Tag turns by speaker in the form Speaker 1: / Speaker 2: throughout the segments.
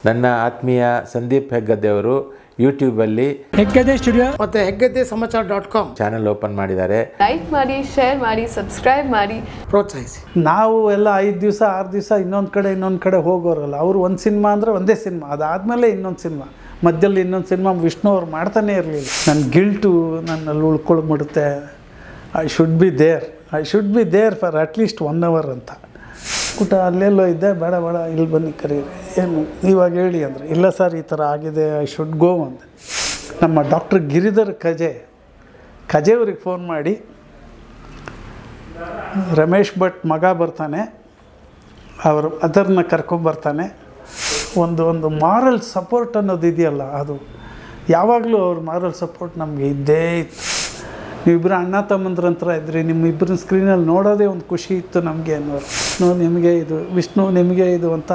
Speaker 1: ನನ್ನ ಆತ್ಮೀಯ ಸಂದೀಪ್ ಹೆಗ್ಗದ್ದೆಯವರು ಯೂಟ್ಯೂಬಲ್ಲಿ
Speaker 2: ಹೆಗ್ಗದೆ ಸ್ಟುಡಿಯೋ
Speaker 3: ಮತ್ತು Heggadde Samachara dot com
Speaker 1: channel open ಮಾಡಿದ್ದಾರೆ
Speaker 4: ಲೈಕ್ ಮಾಡಿ ಶೇರ್ ಮಾಡಿ ಸಬ್ಸ್ಕ್ರೈಬ್ ಮಾಡಿ
Speaker 3: ಪ್ರೋತ್ಸಾಹಿಸಿ
Speaker 5: ನಾವು ಎಲ್ಲ ಐದು ದಿವಸ ಆರು ದಿವಸ ಇನ್ನೊಂದು ಕಡೆ ಇನ್ನೊಂದು ಕಡೆ ಹೋಗೋರಲ್ಲ ಅವರು ಒಂದು ಸಿನಿಮಾ ಅಂದರೆ ಒಂದೇ ಸಿನಿಮಾ ಅದಾದಮೇಲೆ ಇನ್ನೊಂದು ಸಿನಿಮಾ ಮಧ್ಯದಲ್ಲಿ ಇನ್ನೊಂದು ಸಿನಿಮಾ ವಿಷ್ಣು ಅವ್ರು ಮಾಡ್ತಾನೇ ಇರಲಿಲ್ಲ ನನ್ನ ಗಿಲ್ಟು ನನ್ನಲ್ಲಿ ಉಳ್ಕೊಳ್ಬಿಡುತ್ತೆ I should be there I should be there for at least one hour ಅಂತ ಊಟ ಅಲ್ಲೆಲ್ಲೋ ಇದ್ದೆ ಬೇಡ ಬೇಡ ಇಲ್ಲಿ ಬನ್ನಿ ಕರೀರಿ ಏನು ಇವಾಗ ಹೇಳಿ ಅಂದರೆ ಇಲ್ಲ ಸರ್ ಈ ಥರ ಆಗಿದೆ ಐ ಶುಡ್ ಗೋ ಅಂದೆ ನಮ್ಮ ಡಾಕ್ಟರ್ ಗಿರಿಧರ್ ಕಜೆ ಕಜೆಯವ್ರಿಗೆ ಫೋನ್ ಮಾಡಿ ರಮೇಶ್ ಭಟ್ ಮಗ ಬರ್ತಾನೆ ಅವರು ಅದರನ್ನ ಕರ್ಕೊಂಬರ್ತಾನೆ ಒಂದು ಒಂದು ಮಾರಲ್ ಸಪೋರ್ಟ್ ಅನ್ನೋದು ಇದೆಯಲ್ಲ ಅದು ಯಾವಾಗಲೂ ಅವ್ರ ಮಾರಲ್ ಸಪೋರ್ಟ್ ನಮಗೆ ಇದ್ದೇ ಇತ್ತು ನೀವಿಬ್ಬರು ಅಣ್ಣ ತಮ್ಮಂದ್ರಂತರ ಇದ್ರಿ ನಿಮ್ಮಿಬ್ಬರನ್ನ ಸ್ಕ್ರೀನಲ್ಲಿ ನೋಡೋದೇ ಒಂದು ಖುಷಿ ಇತ್ತು ನಮಗೆ ಅನ್ನೋರು ವಿಷ್ಣು ನಿಮಗೆ ಇದು ವಿಷ್ಣು ನಿಮಗೆ ಇದು ಅಂತ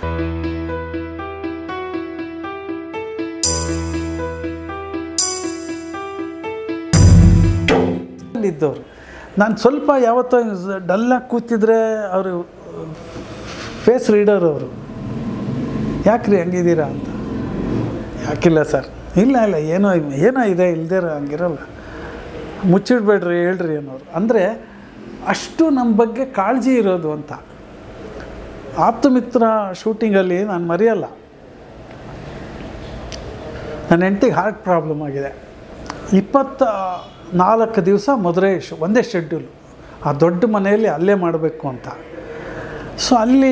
Speaker 5: ಇದ್ದವ್ರು ನಾನು ಸ್ವಲ್ಪ ಯಾವತ್ತೋ ಡಲ್ಲಾಗಿ ಕೂತಿದ್ರೆ ಅವರು ಫೇಸ್ ರೀಡರ್ ಅವರು ಯಾಕ್ರಿ ಹಂಗಿದ್ದೀರಾ ಅಂತ ಯಾಕಿಲ್ಲ ಸರ್ ಇಲ್ಲ ಇಲ್ಲ ಏನೋ ಏನೋ ಇದೆ ಇಲ್ದೇ ಹಂಗಿರಲ್ಲ ಮುಚ್ಚಿಡ್ಬೇಡ್ರಿ ಹೇಳ್ರಿ ಅನ್ನೋರು ಅಂದರೆ ಅಷ್ಟು ನಮ್ಮ ಬಗ್ಗೆ ಕಾಳಜಿ ಇರೋದು ಅಂತ ಆಪ್ತಮಿತ್ರ ಶೂಟಿಂಗಲ್ಲಿ ನಾನು ಮರೆಯಲ್ಲ ನನ್ನ ಹೆಂಡತಿಗೆ ಹಾರ್ಟ್ ಪ್ರಾಬ್ಲಮ್ ಆಗಿದೆ ಇಪ್ಪತ್ತ ನಾಲ್ಕು ದಿವಸ ಮದುವೆ ಶ್ ಒಂದೇ ಶೆಡ್ಯೂಲು ಆ ದೊಡ್ಡ ಮನೆಯಲ್ಲಿ ಅಲ್ಲೇ ಮಾಡಬೇಕು ಅಂತ ಸೊ ಅಲ್ಲಿ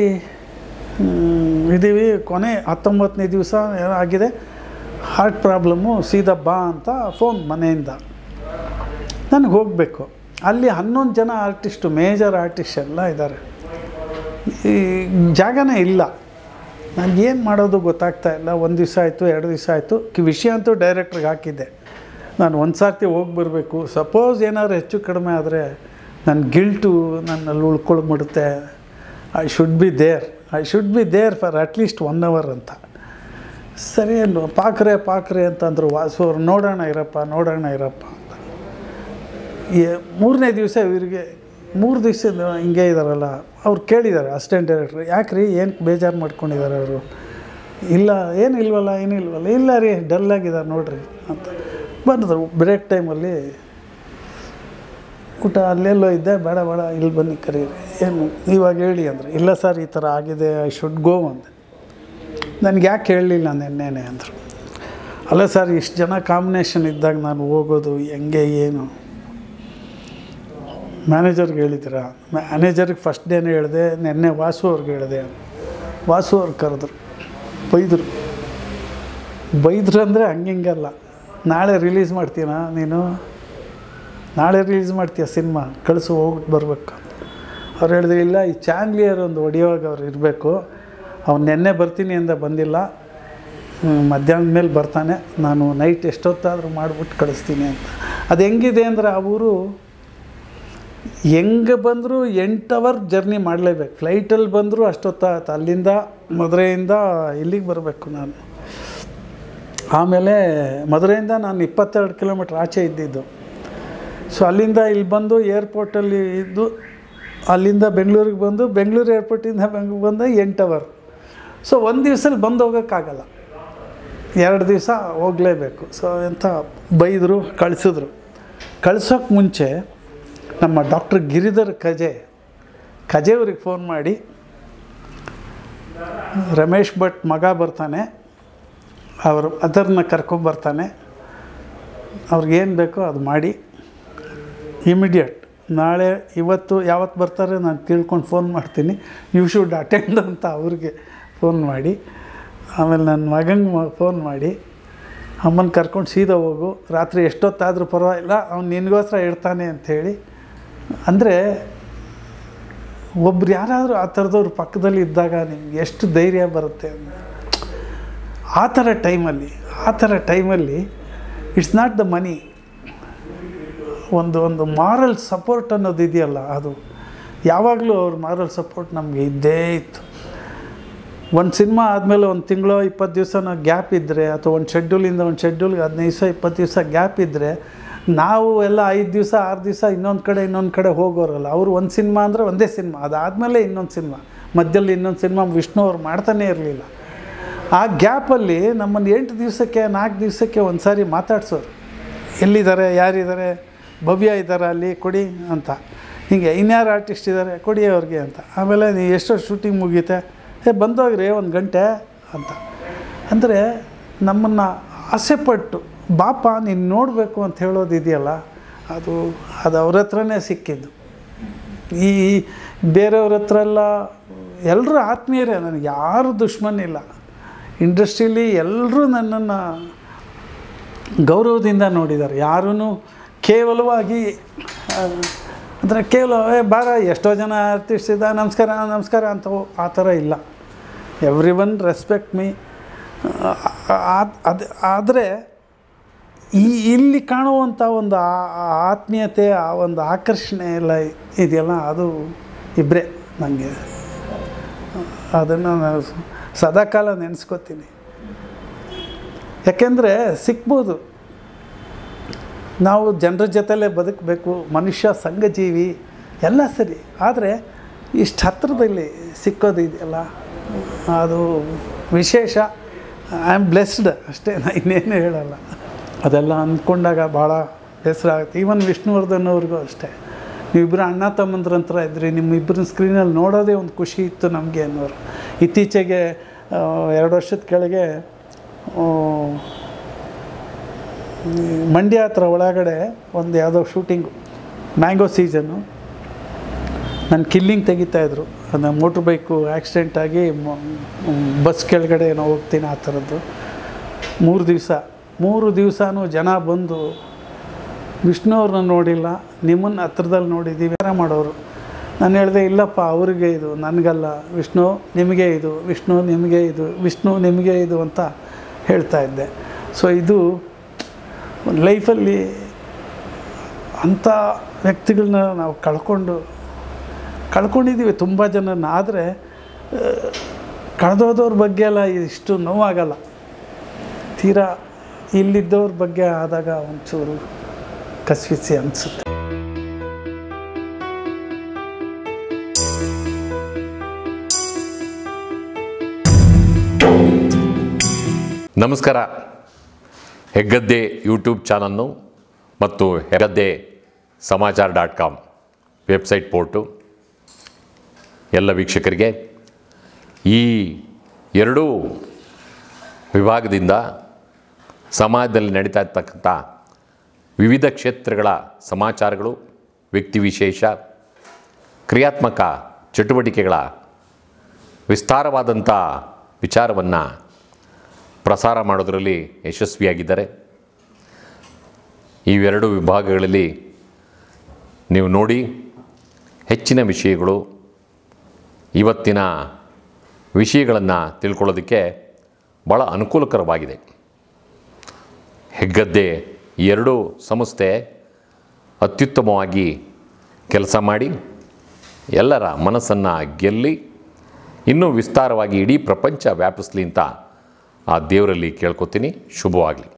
Speaker 5: ಮ್, ಇದ್ದೀವಿ ಕೊನೆ ಹತ್ತೊಂಬತ್ತನೇ ದಿವಸ ಏನಾಗಿದೆ ಹಾರ್ಟ್ ಪ್ರಾಬ್ಲಮ್ಮು ಸೀದಾ ಬಾ ಅಂತ ಫೋನ್ ಮನೆಯಿಂದ ನನಗೆ ಹೋಗಬೇಕು ಅಲ್ಲಿ ಹನ್ನೊಂದು ಜನ ಆರ್ಟಿಸ್ಟು ಮೇಜರ್ ಆರ್ಟಿಸ್ಟ್ ಎಲ್ಲ ಇದ್ದಾರೆ ಈ ಜಾಗನೇ ಇಲ್ಲ ನನಗೇನು ಮಾಡೋದು ಗೊತ್ತಾಗ್ತಾ ಇಲ್ಲ ಒಂದು ದಿವಸ ಆಯಿತು ಎರಡು ದಿವಸ ಆಯಿತು ವಿಷಯ ಅಂತೂ ಡೈರೆಕ್ಟ್ರಿಗೆ ಹಾಕಿದ್ದೆ ನಾನು ಒಂದು ಸರ್ತಿ ಹೋಗಿ ಬರಬೇಕು ಸಪೋಸ್ ಏನಾದ್ರು ಹೆಚ್ಚು ಕಡಿಮೆ ಆದರೆ ನನ್ನ ಗಿಲ್ಟು ನನ್ನಲ್ಲಿ ಉಳ್ಕೊಳ್ಬಿಡುತ್ತೆ I should be there I should be there for at least one hour ಅಂತ ಸರಿ ಅಲ್ವ ಪಾಕ್ರೆ ಪಾಕ್ರೆ ಅಂತಂದ್ರು ವಾಸು ಅವ್ರು ನೋಡೋಣ ಇರಪ್ಪ ನೋಡೋಣ ಇರಪ್ಪ ಅಂತ ಏ- ಮೂರನೇ ದಿವಸ ಇವರಿಗೆ ಮೂರು ದಿವಸ ಹಿಂಗೆ ಇದ್ದಾರಲ್ಲ ಅವ್ರು ಕೇಳಿದ್ದಾರೆ ಅಸಿಸ್ಟೆಂಟ್ ಡೈರೆಕ್ಟ್ರ್ ಯಾಕ್ರಿ ಏನಕ್ಕೆ ಬೇಜಾರು ಮಾಡ್ಕೊಂಡಿದ್ದಾರೆ ಅವರು ಇಲ್ಲ ಏನು ಇಲ್ವಲ್ಲ ಏನು ಇಲ್ವಲ್ಲ ಇಲ್ಲ ರೀ ಡಲ್ ಆಗಿದ್ದಾರೆ ನೋಡ್ರಿ ಅಂತ ಬಂದರು ಬ್ರೇಕ್ ಟೈಮಲ್ಲಿ ಊಟ ಅಲ್ಲೆಲ್ಲೋ ಇದ್ದೆ ಬೇಡ ಬೇಡ ಇಲ್ಲಿ ಬನ್ನಿ ಕರೀರಿ ಏನು ಇವಾಗ ಹೇಳಿ ಅಂದರೆ ಇಲ್ಲ ಸರ್ ಈ ಥರ ಆಗಿದೆ ಐ ಶುಡ್ ಗೋ ಅಂದೆ ನನಗೆ ಯಾಕೆ ಹೇಳಲಿಲ್ಲ ನೆನ್ನೆನೆ ಅಂದರು ಅಲ್ಲ ಸರ್ ಇಷ್ಟು ಜನ ಕಾಂಬಿನೇಷನ್ ಇದ್ದಾಗ ನಾನು ಹೋಗೋದು ಹೆಂಗೆ ಏನು ಮ್ಯಾನೇಜರ್ಗೆ ಹೇಳಿದ್ದೀರಾ ಮ್ಯಾನೇಜರ್ಗೆ ಫಸ್ಟ್ ಡೇನೇ ಹೇಳಿದೆ ನೆನ್ನೆ ವಾಸು ಅವ್ರಿಗೆ ಹೇಳಿದೆ ವಾಸು ಅವ್ರು ಕರೆದ್ರು ಬೈದರು ಬೈದ್ರು ಅಂದರೆ ಹಂಗಿಂಗಲ್ಲ ನಾಳೆ ರಿಲೀಸ್ ಮಾಡ್ತೀನಾ ನೀನು ನಾಳೆ ರಿಲೀಸ್ ಮಾಡ್ತೀಯ ಸಿನಿಮಾ ಕಳಿಸು ಹೋಗ್ಬಿಟ್ಟು ಬರಬೇಕು ಅಂತ ಅವ್ರು ಹೇಳಿದ್ರು ಇಲ್ಲ ಈ ಚಾಂಗ್ಲಿಯರ್ ಒಂದು ಹೊಡಿಯೋವಾಗ ಅವ್ರು ಇರಬೇಕು ಅವ್ನು ನೆನ್ನೆ ಬರ್ತೀನಿ ಅಂತ ಬಂದಿಲ್ಲ ಹ್ಮ್, ಮಧ್ಯಾಹ್ನದ ಮೇಲೆ ಬರ್ತಾನೆ ನಾನು ನೈಟ್ ಎಷ್ಟೊತ್ತಾದರೂ ಮಾಡಿಬಿಟ್ಟು ಕಳಿಸ್ತೀನಿ ಅಂತ ಅದು ಹೆಂಗಿದೆ ಅಂದರೆ ಆ ಊರು ಹೆಂಗೆ ಬಂದರೂ ಎಂಟು ಅವರ್ ಜರ್ನಿ ಮಾಡಲೇಬೇಕು ಫ್ಲೈಟಲ್ಲಿ ಬಂದರೂ ಅಷ್ಟೊತ್ತಾಯ್ತು ಅಲ್ಲಿಂದ ಮದುರೆಯಿಂದ ಇಲ್ಲಿಗೆ ಬರಬೇಕು ನಾನು ಆಮೇಲೆ ಮದುರೆಯಿಂದ ನಾನು ಇಪ್ಪತ್ತೆರಡು ಕಿಲೋಮೀಟ್ರ್ ಆಚೆ ಇದ್ದಿದ್ದು ಸೊ ಅಲ್ಲಿಂದ ಇಲ್ಲಿ ಬಂದು ಏರ್ಪೋರ್ಟಲ್ಲಿ ಇದ್ದು ಅಲ್ಲಿಂದ ಬೆಂಗಳೂರಿಗೆ ಬಂದು ಬೆಂಗಳೂರು ಏರ್ಪೋರ್ಟಿಂದ ಬೆಂಗ್ಳೂರಿಗೆ ಬಂದು ಎಂಟು ಅವರ್ ಸೊ ಒಂದು ದಿವ್ಸದಲ್ಲಿ ಬಂದು ಹೋಗೋಕ್ಕಾಗಲ್ಲ ಎರಡು ದಿವಸ ಹೋಗಲೇಬೇಕು ಸೊ ಎಂಥ ಬೈದರು ಕಳಿಸಿದ್ರು ಕಳ್ಸೋಕ್ಕೆ ಮುಂಚೆ ನಮ್ಮ ಡಾಕ್ಟರ್ ಗಿರಿಧರ್ ಕಜೆ ಕಜೆಯವ್ರಿಗೆ ಫೋನ್ ಮಾಡಿ ರಮೇಶ್ ಭಟ್ ಮಗ ಬರ್ತಾನೆ ಅವರು ಅದರನ್ನ ಕರ್ಕೊಂಬರ್ತಾನೆ ಅವ್ರಿಗೇನು ಬೇಕೋ ಅದು ಮಾಡಿ ಇಮಿಡಿಯೇಟ್ ನಾಳೆ ಇವತ್ತು ಯಾವತ್ತು ಬರ್ತಾರೆ ನಾನು ತಿಳ್ಕೊಂಡು ಫೋನ್ ಮಾಡ್ತೀನಿ ಯು ಶುಡ್ ಅಟೆಂಡ್ ಅಂತ ಅವ್ರಿಗೆ ಫೋನ್ ಮಾಡಿ ಆಮೇಲೆ ನನ್ನ ಮಗಂಗೆ ಫೋನ್ ಮಾಡಿ ಅಮ್ಮನ ಕರ್ಕೊಂಡು ಸೀದಾ ಹೋಗು ರಾತ್ರಿ ಎಷ್ಟೊತ್ತಾದರೂ ಪರವಾಗಿಲ್ಲ ಅವ್ನು ನಿನಗೋಸ್ಕರ ಇಡ್ತಾನೆ ಅಂಥೇಳಿ ಅಂದರೆ ಒಬ್ರು ಯಾರಾದರೂ ಆ ಥರದವ್ರು ಪಕ್ಕದಲ್ಲಿ ಇದ್ದಾಗ ನಿಮ್ಗೆ ಎಷ್ಟು ಧೈರ್ಯ ಬರುತ್ತೆ ಅಂದರೆ ಆ ಥರ ಟೈಮಲ್ಲಿ ಆ ಥರ ಟೈಮಲ್ಲಿ ಇಟ್ಸ್ ನಾಟ್ ದ ಮನಿ ಒಂದು ಒಂದು ಮಾರಲ್ ಸಪೋರ್ಟ್ ಅನ್ನೋದು ಇದೆಯಲ್ಲ ಅದು ಯಾವಾಗಲೂ ಅವ್ರ ಮಾರಲ್ ಸಪೋರ್ಟ್ ನಮಗೆ ಇದ್ದೇ ಇತ್ತು ಒಂದು ಸಿನಿಮಾ ಆದಮೇಲೆ ಒಂದು ತಿಂಗಳು ಇಪ್ಪತ್ತು ದಿವಸ ಗ್ಯಾಪ್ ಇದ್ದರೆ ಅಥವಾ ಒಂದು ಶೆಡ್ಯೂಲಿಂದ ಒಂದು ಶೆಡ್ಯೂಲ್ಗೆ ಹದಿನೈದು ದಿವಸ ಇಪ್ಪತ್ತು ದಿವಸ ಗ್ಯಾಪ್ ಇದ್ದರೆ ನಾವು ಎಲ್ಲ ಐದು ದಿವಸ ಆರು ದಿವಸ ಇನ್ನೊಂದು ಕಡೆ ಇನ್ನೊಂದು ಕಡೆ ಹೋಗೋರಲ್ಲ ಅವರು ಒಂದು ಸಿನಿಮಾ ಅಂದರೆ ಒಂದೇ ಸಿನಿಮಾ ಅದಾದಮೇಲೆ ಇನ್ನೊಂದು ಸಿನಿಮಾ ಮಧ್ಯದಲ್ಲಿ ಇನ್ನೊಂದು ಸಿನಿಮಾ ವಿಷ್ಣು ಅವ್ರು ಮಾಡ್ತಾನೇ ಇರಲಿಲ್ಲ ಆ ಗ್ಯಾಪಲ್ಲಿ ನಮ್ಮನ್ನು ಎಂಟು ದಿವಸಕ್ಕೆ ನಾಲ್ಕು ದಿವಸಕ್ಕೆ ಒಂದು ಸಾರಿ ಮಾತಾಡ್ಸೋರು ಎಲ್ಲಿದ್ದಾರೆ ಯಾರಿದ್ದಾರೆ ಭವ್ಯ ಇದ್ದಾರೆ ಅಲ್ಲಿ ಕೊಡಿ ಅಂತ ಹೀಗೆ ಇನ್ಯಾರು ಆರ್ಟಿಸ್ಟ್ ಇದ್ದಾರೆ ಕೊಡಿ ಅವ್ರಿಗೆ ಅಂತ ಆಮೇಲೆ ನೀವು ಎಷ್ಟೋ ಶೂಟಿಂಗ್ ಮುಗೀತೆ ಏ ಬಂದೋಗ್ರಿ ಒಂದು ಗಂಟೆ ಅಂತ ಅಂದರೆ ನಮ್ಮನ್ನು ಆಸೆಪಟ್ಟು ಬಾಪ ನೀನು ನೋಡಬೇಕು ಅಂತ ಹೇಳೋದು ಇದೆಯಲ್ಲ ಅದು ಅದು ಅವ್ರ ಹತ್ರನೇ ಸಿಕ್ಕಿದ್ದು ಈ ಬೇರೆಯವ್ರ ಹತ್ರ ಎಲ್ಲ ಎಲ್ಲರೂ ಆತ್ಮೀಯರೇ ನನಗೆ ಯಾರು ದುಶ್ಮನ್ ಇಲ್ಲ ಇಂಡಸ್ಟ್ರೀಲಿ ಎಲ್ಲರೂ ನನ್ನನ್ನು ಗೌರವದಿಂದ ನೋಡಿದ್ದಾರೆ ಯಾರೂ ಕೇವಲವಾಗಿ ಅಂದರೆ ಕೇವಲ ಏ ಬಾರ ಎಷ್ಟೋ ಜನ ಆರ್ಟಿಸ್ಟ್ ಇದ್ದ ನಮಸ್ಕಾರ ನಮಸ್ಕಾರ ಅಂತ ಆ ಥರ ಇಲ್ಲ ಎವ್ರಿ ಒನ್ ರೆಸ್ಪೆಕ್ಟ್ ಮೀ ಅದು ಆದರೆ ಈ ಇಲ್ಲಿ ಕಾಣುವಂಥ ಒಂದು ಆ- ಆ ಆತ್ಮೀಯತೆ ಆ ಒಂದು ಆಕರ್ಷಣೆ ಎಲ್ಲ ಇದೆಯಲ್ಲ ಅದು ಇಬ್ಬರೇ ನನಗೆ ಅದನ್ನು ನಾನು ಸದಾಕಾಲ ನೆನೆಸ್ಕೋತೀನಿ ಯಾಕೆಂದರೆ ಸಿಗ್ಬೋದು ನಾವು ಜನರ ಜೊತೆಲೇ ಬದುಕಬೇಕು ಮನುಷ್ಯ ಸಂಘಜೀವಿ ಎಲ್ಲ ಸರಿ ಆದರೆ ಇಷ್ಟು ಹತ್ತಿರದಲ್ಲಿ ಸಿಕ್ಕೋದು ಇದೆಯಲ್ಲ ಅದು ವಿಶೇಷ ಐ ಆಮ್ ಬ್ಲೆಸ್ಡ್ ಅಷ್ಟೇ ನಾ ಇನ್ನೇನು ಹೇಳಲ್ಲ ಅದೆಲ್ಲ ಅಂದ್ಕೊಂಡಾಗ ಭಾಳ ಬೇಸರ ಆಗುತ್ತೆ ಈವನ್ ವಿಷ್ಣುವರ್ಧನ್ ಅವ್ರಿಗೂ ಅಷ್ಟೇ ನೀವಿಬ್ಬರು ಅಣ್ಣ ತಮ್ಮಂದ್ರಂತರ ಇದ್ರಿ ನಿಮ್ಮಿಬ್ಬರನ್ನ ಸ್ಕ್ರೀನಲ್ಲಿ ನೋಡೋದೇ ಒಂದು ಖುಷಿ ಇತ್ತು ನಮಗೆ ಅನ್ನೋರು ಇತ್ತೀಚೆಗೆ ಆ, ಎರಡು ವರ್ಷದ ಕೆಳಗೆ ಆ, ಈ ಮಂಡ್ಯ ಹತ್ರ ಒಳಗಡೆ ಒಂದು ಯಾವುದೋ ಶೂಟಿಂಗು ಮ್ಯಾಂಗೋ ಸೀಸನ್ನು ನಾನು ಕಿಲ್ಲಿಂಗ್ ತೆಗಿತಾಯಿದ್ರು ಅದು ಮೋಟ್ರ್ ಬೈಕು ಆಕ್ಸಿಡೆಂಟ್ ಆಗಿ ಮ- ಬಸ್ ಕೆಳಗಡೆ ಏನೋ ಹೋಗ್ತೀನಿ ಆ ಥರದ್ದು ಮೂರು ದಿವಸ ಮೂರು ದಿವಸನೂ ಜನ ಬಂದು ವಿಷ್ಣು ಅವ್ರನ್ನ ನೋಡಿಲ್ಲ ನಿಮ್ಮನ್ನು ಹತ್ರದಲ್ಲಿ ನೋಡಿದ್ದೀವಿ ಯಾರ ಮಾಡೋರು ನಾನು ಹೇಳಿದೆ ಇಲ್ಲಪ್ಪ ಅವ್ರಿಗೆ ಇದು ನನಗಲ್ಲ ವಿಷ್ಣು ನಿಮಗೆ ಇದು ವಿಷ್ಣು ನಿಮಗೆ ಇದು ವಿಷ್ಣು ನಿಮಗೆ ಇದು ಅಂತ ಹೇಳ್ತಾ ಇದ್ದೆ ಸೊ ಇದು ಲೈಫಲ್ಲಿ ಅಂಥ ವ್ಯಕ್ತಿಗಳನ್ನ ನಾವು ಕಳ್ಕೊಂಡು ಕಳ್ಕೊಂಡಿದ್ದೀವಿ ತುಂಬ ಜನನ ಆದರೆ ಕಳೆದೋದವ್ರ ಬಗ್ಗೆ ಎಲ್ಲ ಇಷ್ಟು ನೋವಾಗಲ್ಲ ತೀರಾ ಇಲ್ಲಿದ್ದವ್ರ ಬಗ್ಗೆ ಆದಾಗ ಒಂಚೂರು ಕಸ್ವಿಸಿ ಅನಿಸುತ್ತೆ
Speaker 2: ನಮಸ್ಕಾರ ಹೆಗ್ಗದ್ದೆ ಯೂಟ್ಯೂಬ್ ಚಾನಲ್ನು ಮತ್ತು Heggadde Samachara dot com website port ಎಲ್ಲ ವೀಕ್ಷಕರಿಗೆ ಈ ಎರಡೂ ವಿಭಾಗದಿಂದ ಸಮಾಜದಲ್ಲಿ ನಡೀತಾ ಇರ್ತಕ್ಕಂಥ ವಿವಿಧ ಕ್ಷೇತ್ರಗಳ ಸಮಾಚಾರಗಳು ವ್ಯಕ್ತಿ ವಿಶೇಷ ಕ್ರಿಯಾತ್ಮಕ ಚಟುವಟಿಕೆಗಳ ವಿಸ್ತಾರವಾದಂಥ ವಿಚಾರವನ್ನು ಪ್ರಸಾರ ಮಾಡೋದರಲ್ಲಿ ಯಶಸ್ವಿಯಾಗಿದ್ದಾರೆ ಇವೆರಡು ವಿಭಾಗಗಳಲ್ಲಿ ನೀವು ನೋಡಿ ಹೆಚ್ಚಿನ ವಿಷಯಗಳು ಇವತ್ತಿನ ವಿಷಯಗಳನ್ನು ತಿಳ್ಕೊಳ್ಳೋದಕ್ಕೆ ಭಾಳ ಅನುಕೂಲಕರವಾಗಿದೆ ಹೆಗ್ಗದ್ದೆ ಈ ಎರಡೂ ಸಂಸ್ಥೆ ಅತ್ಯುತ್ತಮವಾಗಿ ಕೆಲಸ ಮಾಡಿ ಎಲ್ಲರ ಮನಸ್ಸನ್ನು ಗೆಲ್ಲಿ ಇನ್ನೂ ವಿಸ್ತಾರವಾಗಿ ಇಡೀ ಪ್ರಪಂಚ ವ್ಯಾಪಿಸ್ಲಿ ಅಂತ ಆ ದೇವರಲ್ಲಿ ಕೇಳ್ಕೊತೀನಿ ಶುಭವಾಗಲಿ